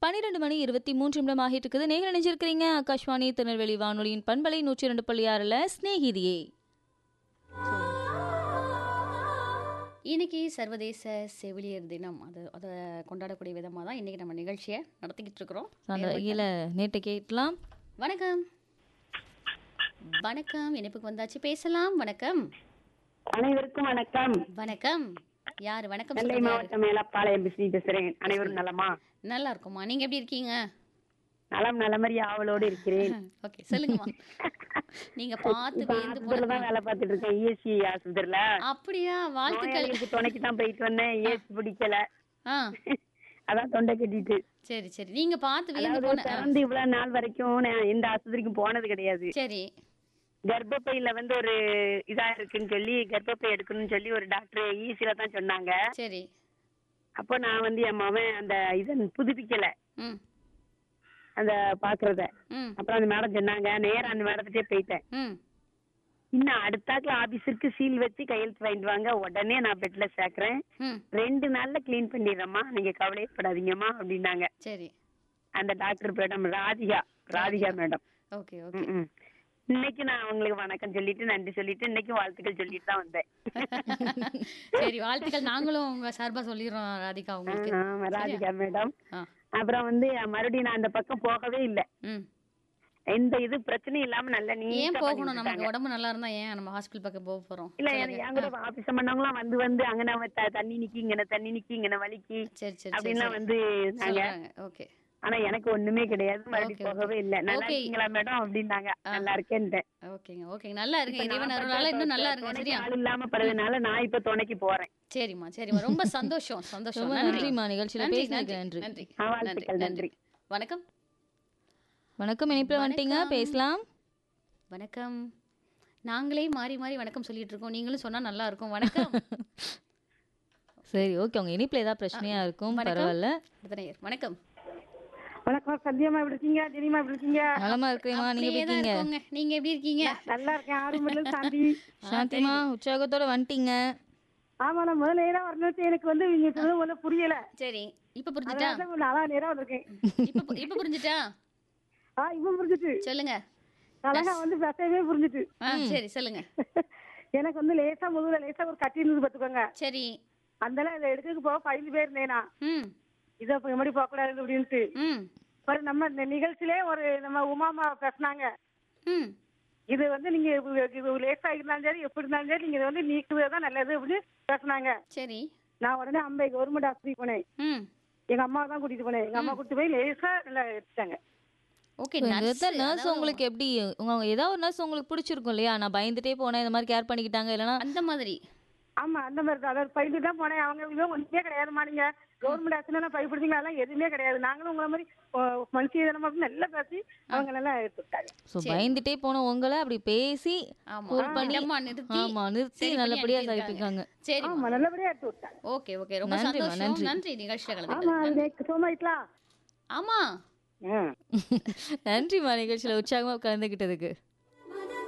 பன்னிரெண்டு மணி இருபத்தி மூன்று நிமிடம் ஆகிட்டு இருக்குது நேரில் நினைச்சிருக்கிறீங்க ஆகாஷ்வாணி திருநெல்வேலி வானொலியின் பண்பலை நூற்றி ரெண்டு புள்ளி ஆறில் ஸ்நேகிதியே இன்னைக்கு சர்வதேச செவிலியர் தினம் அது அதை கொண்டாடக்கூடிய விதமாக தான் இன்னைக்கு நம்ம நிகழ்ச்சியை நடத்திக்கிட்டு இருக்கிறோம் அந்த வகையில் நேற்று கேட்கலாம் வணக்கம் வணக்கம் இணைப்புக்கு வந்தாச்சு பேசலாம் வணக்கம் அனைவருக்கும் வணக்கம் வணக்கம் யார் வணக்கம் நெல்லை சொல்றது யாரு? மாவட்டம் மேலப்பாளையம் பிஸ்னி பேசுறேன் அனைவரும் நலமா நல்லா இருக்குமா நீங்க எப்படி இருக்கீங்க நலம் நலமறி ஆவலோடு இருக்கிறேன் ஓகே சொல்லுங்கம்மா நீங்க பார்த்து இப்ப வியந்து ஆஸ்பத்திரியில தான் போன வேலை பார்த்துட்டு இருக்கேன் இஎஸ்சி ஆஸ்பத்திரியில அப்படியா வாழ்த்துக்கள் நோயாளிகளுக்கு துணைக்கு தான் போயிட்டு வந்தேன் ஏசி பிடிக்கல ஆ அதான் தொண்டை கட்டிட்டு சரி சரி நீங்க பார்த்து வியந்து அதாவது போன ஆ, பிறந்து இவ்வளவு நாள் வரைக்கும் நான் எந்த ஆஸ்பத்திரிக்கும் போனது கிடையாது சரி கர்ப்பப்பையில வந்து ஒரு இதா இருக்குன்னு சொல்லி கர்ப்பப்பை எடுக்கணும்னு சொல்லி ஒரு டாக்டர் ஈஸியில தான் சொன்னாங்க சரி அப்போ நான் வந்து என் மவன் அந்த இதை புதுப்பிக்கல ம் அந்த பாக்குறத ம் அப்புறம் அந்த மேடம் சொன்னாங்க நேரா அந்த மேடத்திட்டே போயிட்டேன் ம் இன்னும் அடுத்தாக்குல ஆபீஸருக்கு சீல் வச்சு கையெழுத்து வாங்கிட்டு வாங்க உடனே நான் பெட்ல சேர்க்கறேன் ம் ரெண்டு நாள்ல க்ளீன் பண்ணிடுறேம்மா நீங்க கவலைப்படாதீங்கம்மா அப்படின்னாங்க சரி அந்த doctor madam Radhika Radhika madam okay okay ம், ம். இன்னைக்கு நான் அவங்களுக்கு வணக்கம் சொல்லிட்டு நன்றி சொல்லிட்டு இன்னைக்கு வாழ்த்துக்கள் சொல்லிட்டு தான் வந்தேன் சரி வாழ்த்துக்கள் நாங்களும் உங்க சார்பா சொல்லிடுறோம் ராதிகா உங்களுக்கு ஆமா, ராதிகா மேடம் ஆ அப்புறம் வந்து மறுபடியும் நான் அந்த பக்கம் போகவே இல்ல ம் எந்த இது பிரச்சனையும் இல்லாம நல்ல ஏன் நீட்டா போகணும் பண்ணி நமக்கு கொடுத்தாங்க. உடம்பு நல்லா இருந்தா ஏன் நம்ம ஹாஸ்பிட்டல் பக்கம் போக போறோம் இல்ல எனக்கு என் கூட ஆபீஸ் பண்ணவங்களாம் வந்து வந்து அங்க நம்ம த- தண்ணி நிக்கி இங்கன தண்ணி நிக்கி இங்கன வலிக்கு சரி சரி சரி அப்படின்லாம் வந்து நாங்க சொல்றாங்க ஓகே ஆனா எனக்கு ஒண்ணுமே கிடையாது மறுபடியும் Okay, போகவே இல்ல நல்லா Okay. இருக்கீங்களா மேடம் அப்படின்னாங்க நல்லா இருக்கேன்ட்டேன் ஓகேங்க ஓகேங்க நல்லா இருங்க இப்ப இறைவன் நான் அருளால இன்னும் நல்லா பட்ட இருங்க துணைக்கு சரியா ஆள் இல்லாம படுறதுனால நான் இப்ப துணைக்கு போறேன் சரிம்மா சரிம்மா ரொம்ப சந்தோஷம் சந்தோஷம் ரொம்ப நன்றி நன்றிம்மா நிகழ்ச்சியில் நன்றி பேசினதுக்கு நன்றி நன்றி நன்றி ஆ, நன்றி வாழ்த்துக்கள், நன்றி நன்றி. வணக்கம் வணக்கம் இணைப்பில் வந்துட்டீங்க வணக்கம். பேசலாம் வணக்கம் நாங்களே மாறி மாறி வணக்கம் சொல்லிட்டு இருக்கோம் நீங்களும் சொன்னா நல்லா இருக்கும் வணக்கம் சரி ஓகே உங்க இணைப்பில் ஏதாவது பிரச்சனையா இருக்கும் வணக்கம். பரவாயில்ல அடுத்த நேயர். வணக்கம் வணக்கம் சத்தியமா எப்படி இருக்கீங்க தினிமா எப்படி இருக்கீங்க நலமா இருக்கிறீமா நீங்க எப்படி அப்படியே தான் இருக்கீங்க இருக்கோங்க. நீங்க எப்படி இருக்கீங்க நல்லா இருக்கேன் ஆறு மணி சாந்தி சாந்திமா உற்சாகத்தோட வந்துட்டீங்க ஆமா நான் முதல்ல நேரா வரணும் எனக்கு வந்து நீங்க சொல்றது முதல்ல புரியல சரி இப்ப புரிஞ்சுட்டா அதனால நாளா நேரா வந்திருக்கேன் இப்ப பு- இப்ப புரிஞ்சுட்டா ஆ இப்ப புரிஞ்சுட்டு சொல்லுங்க அழகா வந்து பேசவே புரிஞ்சுட்டு ஆ சரி சொல்லுங்க எனக்கு வந்து லேசா முதுகுல லேசா ஒரு கட்டி இருந்தது பாத்துக்கோங்க சரி அந்த இதை எடுக்கிறதுக்கு போக பயந்து போயிருந்தேனா ம் இதை இப்ப எப்படி போக கூடாது அப்படின்ட்டு ம் ஒரு நம்ம இந்த நிகழ்ச்சியிலே ஒரு நம்ம உமாமா பேசுனாங்க ம் இது வந்து நீங்க இது- இது லேசா இருந்தாலும் சரி எப்படி இருந்தாலும் சரி நீங்க இதை வந்து நீக்குவது தான் நல்லது அப்படின்னு பேசுனாங்க சரி நான் உடனே அம்பை கவர்மெண்ட் ஆஸ்பத்திரி போனேன் ம் எங்க அம்மா தான் கூட்டிட்டு போனேன் எங்க அம்மா கூட்டிட்டு போய் லேசா நல்லா எடுத்தாங்க ஓகே இந்த நர்ஸ் நர்ஸ் உங்களுக்கு எப்படி உங்க ஏதாவது ஒரு நர்ஸ் உங்களுக்கு பிடிச்சிருக்கும் இல்லையா நான் பயந்துட்டே போனேன் இந்த மாதிரி கேர் பண்ணிக்கிட்டாங்க இல்லைன்னா அந்த மாதிரி ஆமா அந்த மாதிரி தான் அதாவது பயிட்டு தான் போனேன் அவங்க இவங்க ஒன்றுமே கிடையாதுமா நீங்க கவர்மெண்ட் ஆஸ்பத்திரி பயப்படுத்தீங்க அதெல்லாம் எதுவுமே கிடையாது நாங்களும் உங்களை மாதிரி மனுஷியதனமா நல்லா பேசி அவங்க நல்லா எடுத்து விட்டாங்க ஸோ பயந்துட்டே போன உங்களை அப்படி பேசி ஆமா கூல் பண்ணி இடமா நிறுத்தி ஆமா நிறுத்தி சரி பண்ணி நல்லபடியா அனுப்பியிருக்காங்க. சரிப்பிருக்காங்க சரி ஆமா நல்லபடியா எடுத்து விட்டாங்க ஓகே ஓகே ரொம்ப நன்றிம்மா, சந்தோஷம் நன்றி. நன்றி நிகழ்ச்சியில ஆமா கலந்துக்கிட்டது அது நேக்கு சோமாயிட்டலாம் ஆமா நன்றிம்மா நிகழ்ச்சியில உற்சாகமா கலந்துக்கிட்டதுக்கு